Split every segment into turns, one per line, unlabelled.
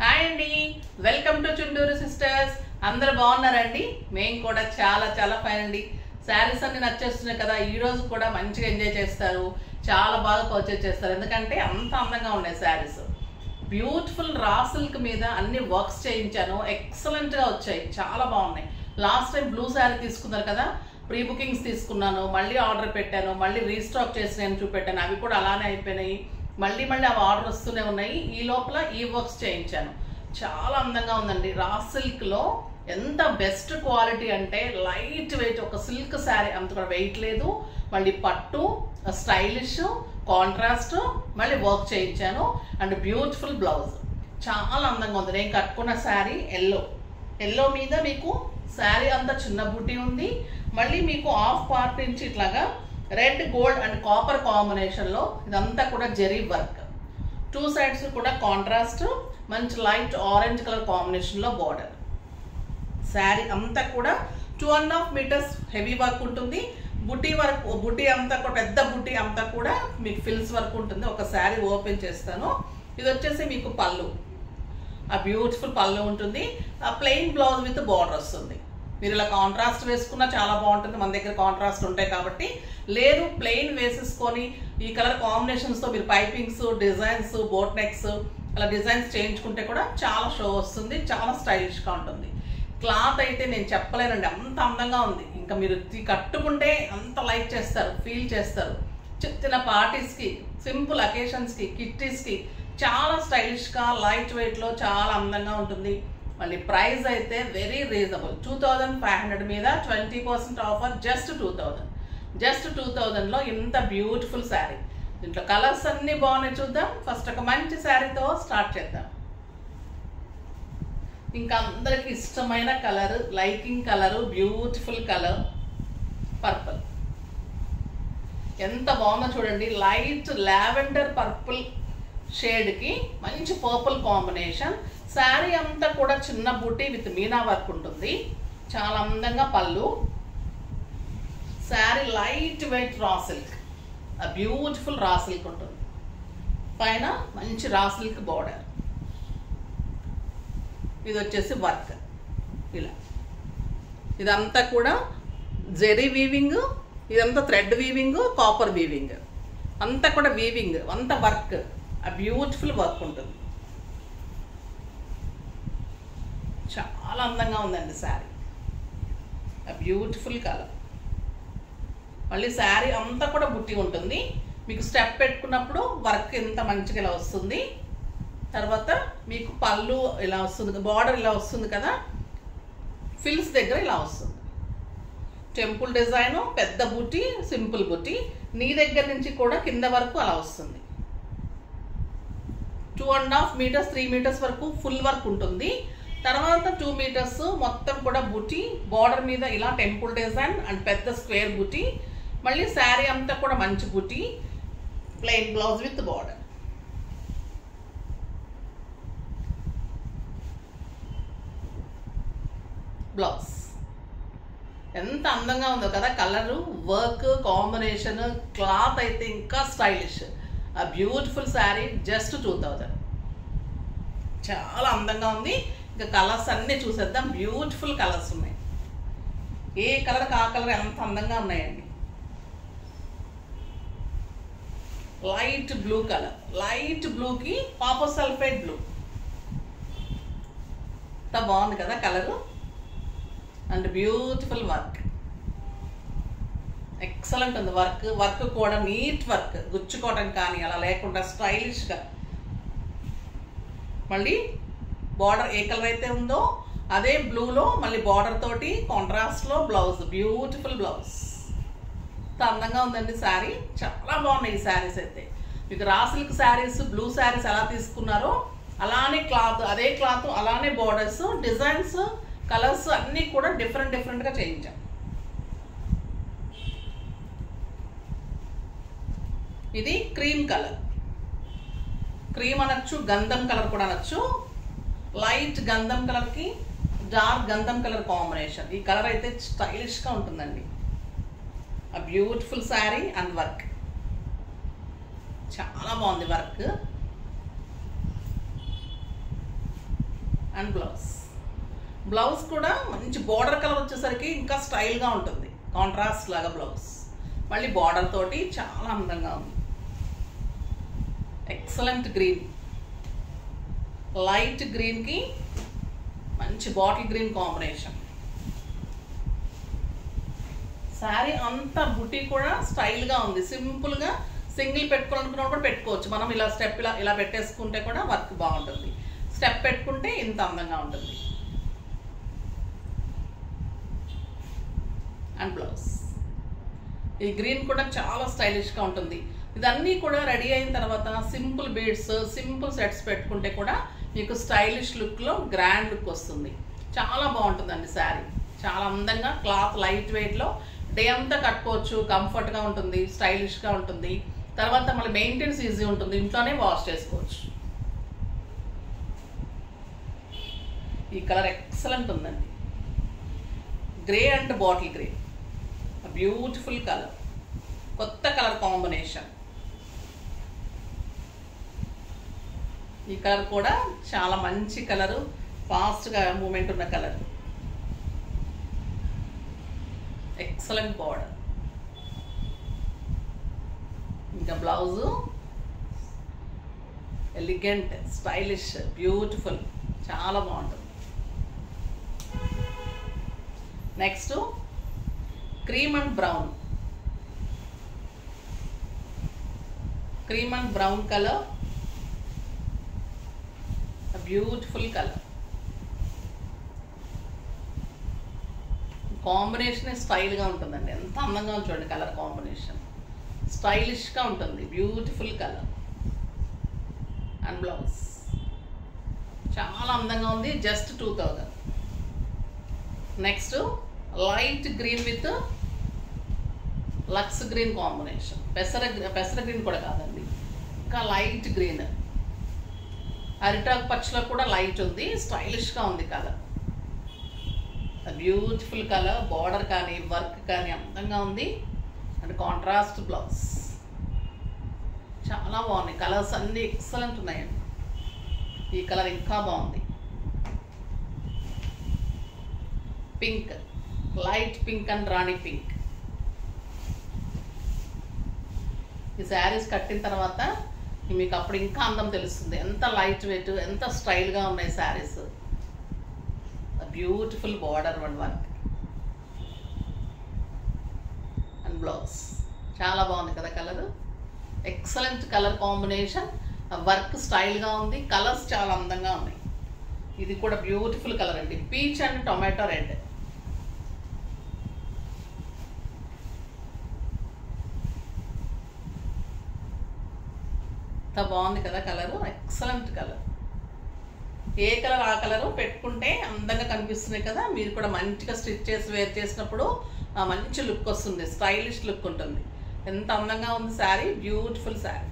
hi అండి welcome to Chunduru sisters అందరు బాగున్నారండి మేము కూడా చాలా చాలా ఫైన్ అండి శారీస్ అన్ని నచ్చేస్తున్నాయి కదా ఈ రోజు కూడా మంచిగా ఎంజాయ్ చేస్తారు చాలా బాగా పర్చేజ్ చేస్తారు ఎందుకంటే అంత అందంగా ఉన్నాయి శారీస్ బ్యూటిఫుల్ రా సిల్క్ మీద అన్ని వర్క్స్ చేయించాను ఎక్సలెంట్ గా వచ్చాయి చాలా బాగున్నాయి లాస్ట్ టైం బ్లూ శారీ తీసుకున్నారు కదా ప్రీ బుకింగ్స్ తీసుకున్నాను మళ్ళీ ఆర్డర్ పెట్టాను మళ్ళీ రీస్టాక్ చేసి నేను చూపెట్టాను అవి కూడా అలానే అయిపోయినాయి మళ్ళీ మళ్ళీ అవి ఆర్డర్ వస్తూనే ఉన్నాయి ఈ లోపల ఈ వర్క్స్ చేయించాను చాలా అందంగా ఉందండి రా సిల్క్ లో ఎంత బెస్ట్ క్వాలిటీ అంటే లైట్ వెయిట్ ఒక సిల్క్ శారీ అంత కూడా వెయిట్ లేదు మళ్ళీ పట్టు స్టైలిష్ కాంట్రాస్ట్ మళ్ళీ వర్క్ చేయించాను అండ్ బ్యూటిఫుల్ బ్లౌజ్ చాలా అందంగా ఉంది నేను కట్టుకున్న శారీ ఎల్లో ఎల్లో మీద మీకు శారీ అంతా చిన్న బుట్టి ఉంది మళ్ళీ మీకు ఆఫ్ పార్ట్ నుంచి ఇట్లాగా రెడ్ గోల్డ్ అండ్ కాపర్ కాంబినేషన్లో ఇదంతా కూడా జెరీ వర్క్ టూ సైడ్స్ కూడా కాంట్రాస్ట్ మంచి లైట్ ఆరెంజ్ కలర్ కాంబినేషన్లో బార్డర్ శారీ అంతా కూడా two and half metres heavy work ఉంటుంది బుట్టి వర్క్ బుట్టి అంతా కూడా పెద్ద బుట్టి అంతా కూడా మీకు ఫిల్స్ వర్క్ ఉంటుంది ఒక శారీ ఓపెన్ చేస్తాను ఇది వచ్చేసి మీకు పళ్ళు ఆ బ్యూటిఫుల్ పళ్ళు ఉంటుంది ఆ ప్లెయిన్ బ్లౌజ్ విత్ బార్డర్ వస్తుంది మీరు ఇలా కాంట్రాస్ట్ వేసుకున్నా చాలా బాగుంటుంది మన దగ్గర కాంట్రాస్ట్ ఉంటాయి కాబట్టి లేదు ప్లెయిన్ వేసేసుకొని ఈ కలర్ కాంబినేషన్స్తో మీరు పైపింగ్స్ డిజైన్స్ బోట్ నెక్స్ అలా డిజైన్స్ చేయించుకుంటే కూడా చాలా షో వస్తుంది చాలా స్టైలిష్గా ఉంటుంది క్లాత్ అయితే నేను చెప్పలేనండి అంత అందంగా ఉంది ఇంకా మీరు తి- కట్టుకుంటే అంత లైక్ చేస్తారు ఫీల్ చేస్తారు చిన్న చిన్న పార్టీస్కి సింపుల్ అకేషన్స్కి కిట్టీస్కి చాలా స్టైలిష్గా లైట్ వెయిట్లో చాలా అందంగా ఉంటుంది మళ్ళీ ప్రైస్ అయితే very reasonable two thousand five hundred మీద twenty percent offer just two thousand just two థౌజండ్లో ఇంత బ్యూటిఫుల్ శారీ దీంట్లో కలర్స్ అన్నీ బాగున్నాయి చూద్దాం ఫస్ట్ ఒక మంచి శారీతో స్టార్ట్ చేద్దాం ఇంకా అందరికి ఇష్టమైన colour liking colour beautiful colour purple ఎంత బాగుందో చూడండి లైట్ లావెండర్ పర్పుల్ షేడ్కి మంచి పర్పుల్ కాంబినేషన్ శారీ అంతా కూడా చిన్న బూటీ విత్ మీనా వర్క్ ఉంటుంది చాలా అందంగా పళ్ళు sari light weight raw silk beautiful raw silk ఉంటుంది పైన మంచి రా సిల్క్ బార్డర్ ఇది వచ్చేసి వర్క్ ఇలా ఇదంతా కూడా జెరీ వీవింగ్ ఇదంతా థ్రెడ్ వీవింగ్ కాపర్ వీవింగ్ అంతా కూడా వీవింగ్ అంతా వర్క్ ఆ బ్యూటిఫుల్ వర్క్ ఉంటుంది చాలా అందంగా ఉందండి శారీ ఆ బ్యూటిఫుల్ కలర్ మళ్ళీ శారీ అంతా కూడా బుట్టి ఉంటుంది మీకు స్టెప్ పెట్టుకున్నప్పుడు వర్క్ ఎంత మంచిగా ఇలా వస్తుంది తర్వాత మీకు పళ్ళు ఇలా వస్తుంది బార్డర్ ఇలా వస్తుంది కదా ఫిల్స్ దగ్గర ఇలా వస్తుంది టెంపుల్ డిజైన్ పెద్ద బుట్టి సింపుల్ బుట్టి నీ దగ్గర నుంచి కూడా కింద వరకు అలా వస్తుంది two and half metres three metres వరకు ఫుల్ వర్క్ ఉంటుంది తర్వాత టూ మీటర్స్ మొత్తం కూడా బుట్టి బార్డర్ మీద ఇలా టెంపుల్ డిజైన్ అండ్ పెద్ద స్క్వేర్ బుట్టి మళ్ళీ శారీ అంతా కూడా మంచి బుట్టి plain blouse with border blouse ఎంత అందంగా ఉందో కదా కలరు వర్క్ కాంబినేషన్ క్లాత్ అయితే ఇంకా స్టైలిష్ ఆ beautiful sari just two thousand చాలా అందంగా ఉంది ఇంకా కలర్స్ అన్నీ చూసేద్దాం బ్యూటిఫుల్ కలర్స్ ఉన్నాయి ఏ కలర్ ఆ కలర్ ఎంత అందంగా ఉన్నాయండి లైట్ బ్లూ కలర్ లైట్ బ్లూకి పాపో సల్ఫేట్ బ్లూ ఎంత బాగుంది కదా colour and beautiful work excellent ఉంది వర్క్ వర్క్ కూడా నీట్ వర్క్ గుచ్చుకోవడం కానీ అలా లేకుండా స్టైలిష్గా మళ్ళీ బార్డర్ ఏ కలర్ అయితే ఉందో అదే బ్లూలో మళ్ళీ బార్డర్ తోటి కాంట్రాస్ట్లో బ్లౌజ్ బ్యూటిఫుల్ బ్లౌజ్ ఎంత అందంగా ఉందండి శారీ చాలా బాగున్నాయి ఈ శారీస్ అయితే మీకు raw silk saris blue saris ఎలా తీసుకున్నారో అలానే క్లాత్ అదే క్లాత్ అలానే బార్డర్స్ డిజైన్స్ కలర్స్ అన్నీ కూడా డిఫరెంట్ డిఫరెంట్గా చేయించాం ఇది క్రీమ్ కలర్ క్రీమ్ అనొచ్చు గంధం కలర్ కూడా అనొచ్చు లైట్ గంధం కలర్కి డార్క్ గంధం కలర్ కాంబినేషన్ ఈ కలర్ అయితే స్టైలిష్గా ఉంటుందండి ఆ బ్యూటిఫుల్ శారీ అండ్ వర్క్ చాలా బాగుంది వర్క్ అండ్ బ్లౌజ్ బ్లౌజ్ కూడా మంచి బార్డర్ కలర్ వచ్చేసరికి ఇంకా స్టైల్గా ఉంటుంది కాంట్రాస్ట్ లాగా బ్లౌజ్ మళ్ళీ బార్డర్ తోటి చాలా అందంగా ఉంది ఎక్సలెంట్ గ్రీన్ లైట్ గ్రీన్కి మంచి బాటిల్ గ్రీన్ కాంబినేషన్ శారీ అంతా బుటీ కూడా స్టైల్గా ఉంది సింపుల్గా సింగిల్ పెట్టుకోవాలనుకున్నా కూడా పెట్టుకోవచ్చు మనం ఇలా స్టెప్ ఇలా ఇలా పెట్టేసుకుంటే కూడా వర్క్ బాగుంటుంది స్టెప్ పెట్టుకుంటే ఇంత అందంగా ఉంటుంది అండ్ బ్లౌజ్ ఈ గ్రీన్ కూడా చాలా స్టైలిష్గా ఉంటుంది ఇదన్నీ కూడా రెడీ అయిన తర్వాత సింపుల్ బీడ్స్ సింపుల్ సెట్స్ పెట్టుకుంటే కూడా మీకు స్టైలిష్ లుక్లో గ్రాండ్ లుక్ వస్తుంది చాలా బాగుంటుందండి శారీ చాలా అందంగా క్లాత్ లైట్ వెయిట్లో డే అంతా కట్టుకోవచ్చు కంఫర్ట్గా ఉంటుంది స్టైలిష్గా ఉంటుంది తర్వాత మళ్ళీ మెయింటెనెన్స్ ఈజీ ఉంటుంది ఇంట్లోనే వాష్ చేసుకోవచ్చు ఈ కలర్ ఎక్సలెంట్ ఉందండి grey and bottle grey beautiful colour కొత్త కలర్ కాంబినేషన్ ఈ కలర్ కూడా చాలా మంచి కలరు ఫాస్ట్గా మూమెంట్ ఉన్న కలర్ ఎక్సలెంట్ బార్డర్ ఇంకా బ్లౌజు ఎలిగెంట్ స్టైలిష్ బ్యూటిఫుల్ చాలా బాగుంటుంది next cream and brown cream and brown colour beautiful colour combination స్టైల్గా ఉంటుందండి ఎంత అందంగా ఉంది చూడండి కలర్ కాంబినేషన్ స్టైలిష్గా ఉంటుంది బ్యూటిఫుల్ కలర్ అండ్ బ్లౌజ్ చాలా అందంగా ఉంది just two thousand next light green with లక్స్ గ్రీన్ కాంబినేషన్ పెసర పెసర గ్రీన్ కూడా కాదండి ఇంకా లైట్ గ్రీన్ అరిటాక్ పచ్చలో కూడా లైట్ ఉంది స్టైలిష్గా ఉంది కలర్ బ్యూటిఫుల్ కలర్ బార్డర్ కానీ వర్క్ కానీ అందంగా ఉంది అండ్ కాంట్రాస్ట్ బ్లౌజ్ చాలా బాగున్నాయి కలర్స్ అన్నీ ఎక్సలెంట్ ఉన్నాయండి ఈ కలర్ ఇంకా బాగుంది pink light pink and rani pink ఈ శారీస్ కట్టిన తర్వాత మీకు అప్పుడు ఇంకా అందం తెలుస్తుంది ఎంత లైట్ వెయిట్ ఎంత స్టైల్గా ఉన్నాయి saris beautiful border one work and blouse చాలా బాగుంది కదా colour excellent colour combination work స్టైల్గా ఉంది కలర్స్ చాలా అందంగా ఉన్నాయి ఇది కూడా బ్యూటిఫుల్ కలర్ అండి పీచ్ అండ్ టొమాటో రెడ్ ఎంత బాగుంది కదా కలరు ఎక్సలెంట్ కలర్ ఏ కలర్ ఆ కలరు పెట్టుకుంటే అందంగా కనిపిస్తున్నాయి కదా మీరు కూడా మంచిగా స్టిచ్ చేసి వేర్ చేసినప్పుడు ఆ మంచి లుక్ వస్తుంది స్టైలిష్ లుక్ ఉంటుంది ఎంత అందంగా ఉంది శారీ బ్యూటిఫుల్ శారీ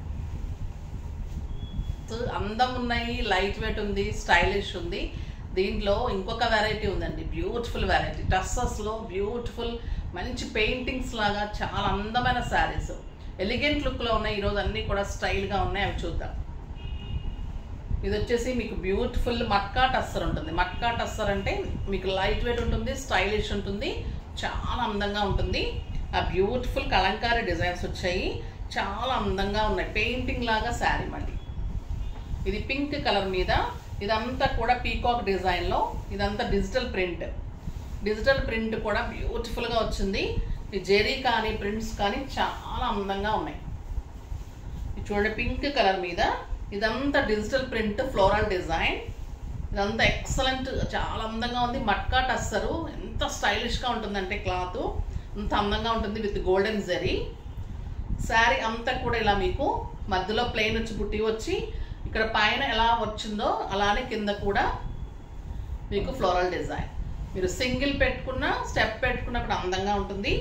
అందం ఉన్నాయి లైట్ వెయిట్ ఉంది స్టైలిష్ ఉంది దీంట్లో ఇంకొక వెరైటీ ఉందండి బ్యూటిఫుల్ వెరైటీ టస్సస్లో బ్యూటిఫుల్ మంచి పెయింటింగ్స్ లాగా చాలా అందమైన శారీస్ ఎలిగెంట్ లుక్లో ఉన్నాయి ఈరోజు అన్నీ కూడా స్టైల్గా ఉన్నాయి అవి చూద్దాం ఇది వచ్చేసి మీకు బ్యూటిఫుల్ మట్కా టస్సర్ ఉంటుంది మట్కా టస్సర్ అంటే మీకు లైట్ వెయిట్ ఉంటుంది స్టైలిష్ ఉంటుంది చాలా అందంగా ఉంటుంది ఆ బ్యూటిఫుల్ కలంకారీ డిజైన్స్ వచ్చాయి చాలా అందంగా ఉన్నాయి పెయింటింగ్ లాగా శారీ మళ్ళీ ఇది పింక్ కలర్ మీద ఇదంతా కూడా పీకాక్ డిజైన్లో ఇదంతా డిజిటల్ ప్రింట్ డిజిటల్ ప్రింట్ కూడా బ్యూటిఫుల్గా వచ్చింది ఈ జెరీ కానీ ప్రింట్స్ కానీ చాలా అందంగా ఉన్నాయి ఇది చూడండి పింక్ కలర్ మీద ఇదంతా డిజిటల్ ప్రింట్ ఫ్లోరల్ డిజైన్ ఇదంతా ఎక్సలెంట్ చాలా అందంగా ఉంది మట్కా టస్సరు ఎంత స్టైలిష్గా ఉంటుందంటే క్లాత్ అంత అందంగా ఉంటుంది విత్ గోల్డెన్ జరీ శారీ అంతా కూడా ఇలా మీకు మధ్యలో ప్లెయిన్ వచ్చి బుట్టి వచ్చి ఇక్కడ పైన ఎలా వచ్చిందో అలానే కింద కూడా మీకు ఫ్లోరల్ డిజైన్ మీరు సింగిల్ పెట్టుకున్న స్టెప్ పెట్టుకున్న కూడా అందంగా ఉంటుంది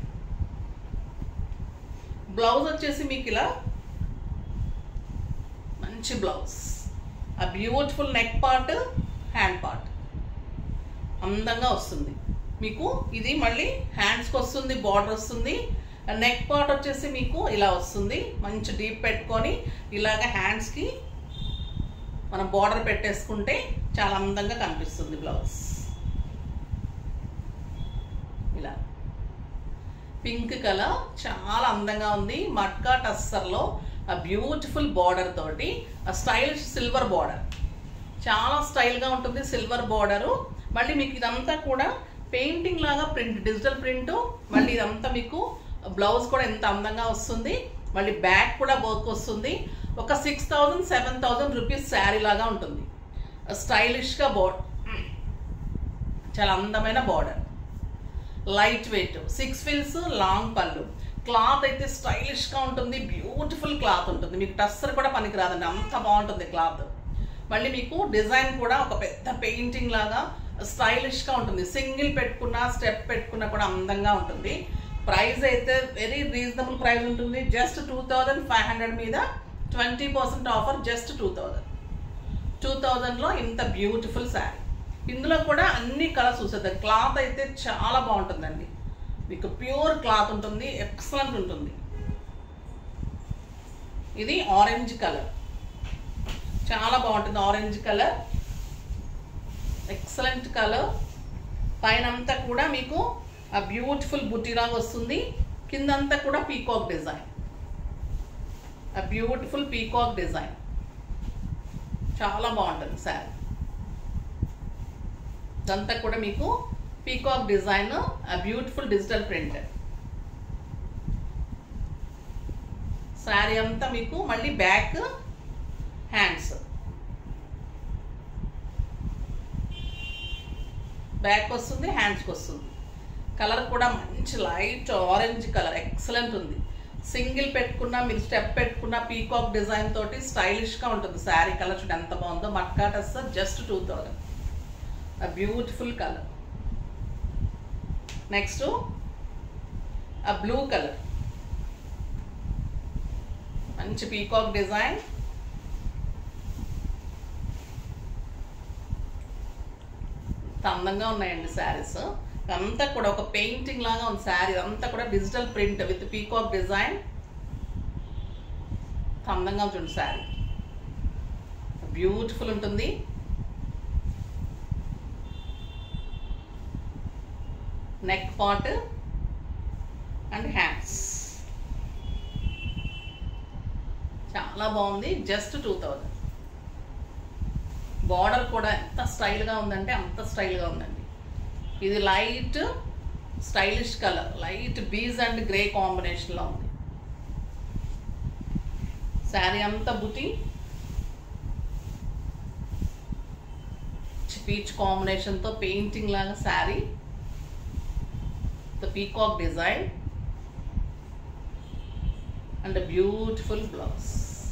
బ్లౌజ్ వచ్చేసి మీకు ఇలా మంచి బ్లౌజ్ ఆ beautiful neck part hand part అందంగా వస్తుంది మీకు ఇది మళ్ళీ హ్యాండ్స్కి వస్తుంది బార్డర్ వస్తుంది నెక్ పార్ట్ వచ్చేసి మీకు ఇలా వస్తుంది మంచి డీప్ పెట్టుకొని ఇలాగ హ్యాండ్స్కి మనం బార్డర్ పెట్టేసుకుంటే చాలా అందంగా కనిపిస్తుంది బ్లౌజ్ ఇలా పింక్ కలర్ చాలా అందంగా ఉంది మట్కా టస్సర్లో ఆ బ్యూటిఫుల్ బార్డర్ తోటి ఆ స్టైలిష్ సిల్వర్ బార్డర్ చాలా స్టైల్గా ఉంటుంది సిల్వర్ బార్డరు మళ్ళీ మీకు ఇదంతా కూడా పెయింటింగ్ లాగా ప్రింట్ డిజిటల్ ప్రింట్ మళ్ళీ ఇదంతా మీకు బ్లౌజ్ కూడా ఎంత అందంగా వస్తుంది మళ్ళీ బ్యాక్ కూడా వర్క్ వస్తుంది ఒక six thousand seven thousand rupees sari లాగా ఉంటుంది స్టైలిష్గా బోర్డ్ చాలా అందమైన బార్డర్ లైట్ వెయిట్ సిక్స్ ఫిల్స్ లాంగ్ పళ్ళు క్లాత్ అయితే స్టైలిష్గా ఉంటుంది బ్యూటిఫుల్ క్లాత్ ఉంటుంది మీకు టస్సర్ కూడా పనికి రాదండి అంత బాగుంటుంది క్లాత్ మళ్ళీ మీకు డిజైన్ కూడా ఒక పెద్ద పెయింటింగ్ లాగా స్టైలిష్గా ఉంటుంది సింగిల్ పెట్టుకున్నా స్టెప్ పెట్టుకున్నా కూడా అందంగా ఉంటుంది ప్రైస్ అయితే వెరీ రీజనబుల్ ప్రైస్ ఉంటుంది just two thousand five hundred మీద twenty percent offer just two thousand two థౌజండ్లో ఇంత బ్యూటిఫుల్ శారీ ఇందులో కూడా అన్ని కలర్స్ చూసేద్దాం క్లాత్ అయితే చాలా బాగుంటుందండి మీకు ప్యూర్ క్లాత్ ఉంటుంది ఎక్సలెంట్ ఉంటుంది ఇది ఆరెంజ్ కలర్ చాలా బాగుంటుంది ఆరెంజ్ కలర్ ఎక్సలెంట్ కలర్ పైన అంతా కూడా మీకు ఆ బ్యూటిఫుల్ బుట్టిలాగా వస్తుంది కిందంతా కూడా పీకాక్ డిజైన్ ఆ బ్యూటిఫుల్ పీకాక్ డిజైన్ చాలా బాగుంటుంది శారీ ఇదంతా కూడా మీకు పీకాక్ డిజైన్ ఆ బ్యూటిఫుల్ డిజిటల్ ప్రింట్ శారీ అంతా మీకు మళ్ళీ బ్యాక్ హ్యాండ్స్ బ్యాక్ వస్తుంది హ్యాండ్స్కి వస్తుంది కలర్ కూడా మంచి లైట్ ఆరెంజ్ కలర్ ఎక్సలెంట్ ఉంది సింగిల్ పెట్టుకున్నా మీరు స్టెప్ పెట్టుకున్న పీకాక్ డిజైన్ తోటి స్టైలిష్గా ఉంటుంది శారీ కలర్ చూడండి ఎంత బాగుందో matka tussar just two thousand a beautiful color next a blue color మంచి పీకాక్ డిజైన్ అందంగా ఉన్నాయండి శారీస్ అంతా కూడా ఒక పెయింటింగ్ లాగా ఉంది శారీ అంతా కూడా digital print with peacock design అందంగా ఉంటుంది శారీ బ్యూటిఫుల్ ఉంటుంది నెక్ పార్ట్ అండ్ హ్యాండ్స్ చాలా బాగుంది జస్ట్ టూ థౌజండ్ బార్డర్ కూడా ఎంత స్టైల్గా ఉందంటే అంత స్టైల్గా ఉందండి ఇది light stylish colour light beige and grey కాంబినేషన్లో ఉంది శారీ అంతా బుటి పీచ్ కాంబినేషన్తో పెయింటింగ్ లాగా sari the peacock design and a beautiful blouse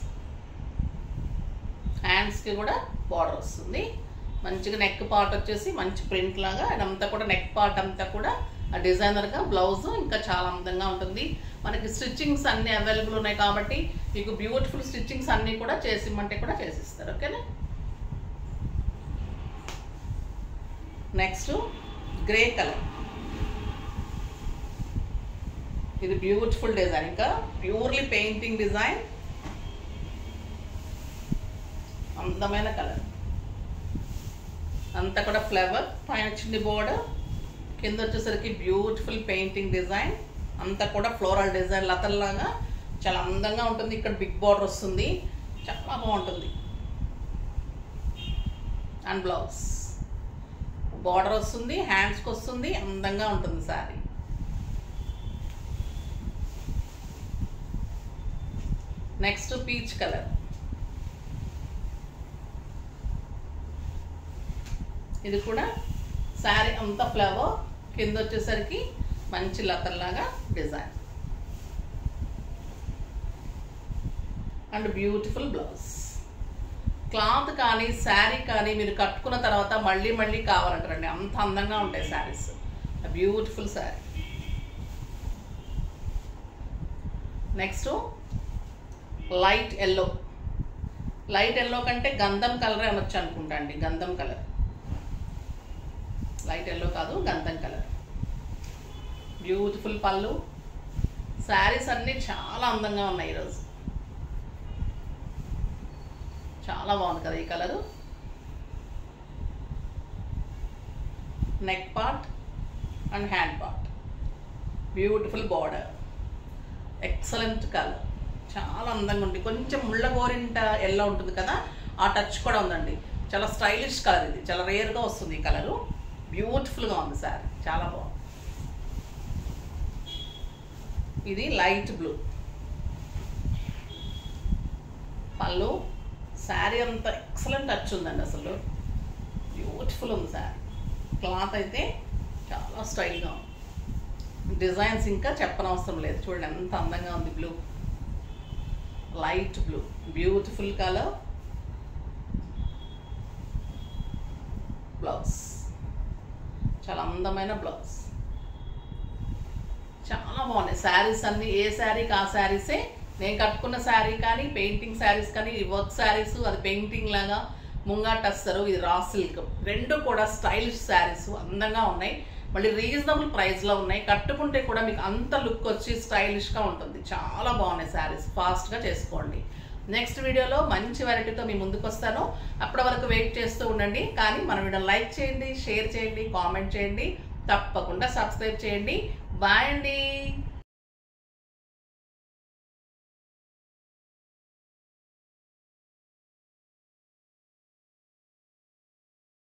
హ్యాండ్స్కి కూడా బార్డర్ వస్తుంది మంచిగా నెక్ పార్ట్ వచ్చేసి మంచి ప్రింట్ లాగా అదంతా కూడా నెక్ పార్ట్ అంతా కూడా ఆ డిజైనర్గా బ్లౌజ్ ఇంకా చాలా అందంగా ఉంటుంది మనకి స్టిచ్చింగ్స్ అన్నీ అవైలబుల్ ఉన్నాయి కాబట్టి మీకు బ్యూటిఫుల్ స్టిచ్చింగ్స్ అన్నీ కూడా చేసిమ్మంటే కూడా చేసిస్తారు ఓకేనా నెక్స్ట్ గ్రే కలర్ ఇది బ్యూటిఫుల్ డిజైన్ ఇంకా ప్యూర్లీ పెయింటింగ్ డిజైన్ అందమైన కలర్ అంతా కూడా ఫ్లవర్ పైన చిన్ని బోర్డర్ కింద వచ్చేసరికి బ్యూటిఫుల్ పెయింటింగ్ డిజైన్ అంతా కూడా ఫ్లోరల్ డిజైన్ లతల్లాగా చాలా అందంగా ఉంటుంది ఇక్కడ బిగ్ బార్డర్ వస్తుంది చాలా బాగుంటుంది అండ్ బ్లౌజ్ బార్డర్ వస్తుంది హ్యాండ్స్కి వస్తుంది అందంగా ఉంటుంది శారీ నెక్స్ట్ పీచ్ కలర్ ఇది కూడా శారీ అంతా ఫ్లవర్ కింద వచ్చేసరికి మంచి లతల్లాగా design and beautiful blouse cloth కానీ శారీ కానీ మీరు కట్టుకున్న తర్వాత మళ్ళీ మళ్ళీ కావాలంటారండి అంత అందంగా ఉంటాయి saris beautiful sari next light yellow light yellow కంటే గంధం కలర్ అనొచ్చు అనుకుంటా అండి గంధం కలర్ లైట్ ఎల్లో కాదు గంధం కలర్ బ్యూటిఫుల్ పళ్ళు శారీస్ అన్నీ చాలా అందంగా ఉన్నాయి ఈరోజు చాలా బాగుంది కదా ఈ colour neck part and hand part beautiful border excellent colour చాలా అందంగా ఉంది కొంచెం ముళ్ళ గోరింట ఎల్లో ఉంటుంది కదా ఆ టచ్ కూడా ఉందండి చాలా స్టైలిష్ కలర్ ఇది చాలా రేర్గా వస్తుంది ఈ కలరు బ్యూటిఫుల్గా ఉంది సారీ చాలా బాగుంది ఇది లైట్ బ్లూ పళ్ళు శారీ అంతా ఎక్సలెంట్ టచ్ ఉందండి అసలు బ్యూటిఫుల్ ఉంది శారీ క్లాత్ అయితే చాలా స్టైల్గా ఉంది డిజైన్స్ ఇంకా చెప్పనవసరం లేదు చూడండి ఎంత అందంగా ఉంది blue light blue beautiful colour blouse చాలా అందమైన బ్లౌజ్ చాలా బాగున్నాయి శారీస్ అన్ని ఏ శారీకి ఆ శారీసే నేను కట్టుకున్న శారీ కానీ పెయింటింగ్ శారీస్ కానీ ఈ వర్క్ శారీస్ అది పెయింటింగ్ లాగా ముంగాట వస్తారు ఇది రా సిల్క్ రెండు కూడా స్టైలిష్ శారీస్ అందంగా ఉన్నాయి మళ్ళీ రీజనబుల్ ప్రైస్లో ఉన్నాయి కట్టుకుంటే కూడా మీకు అంత లుక్ వచ్చి స్టైలిష్గా ఉంటుంది చాలా బాగున్నాయి శారీస్ ఫాస్ట్గా చేసుకోండి నెక్స్ట్ వీడియోలో మంచి వెరైటీతో మీ ముందుకు వస్తాను అప్పటి వరకు వెయిట్ చేస్తూ ఉండండి కానీ మన వీడియో లైక్ చేయండి షేర్ చేయండి కామెంట్ చేయండి తప్పకుండా సబ్స్క్రైబ్ చేయండి బాయ్ అండి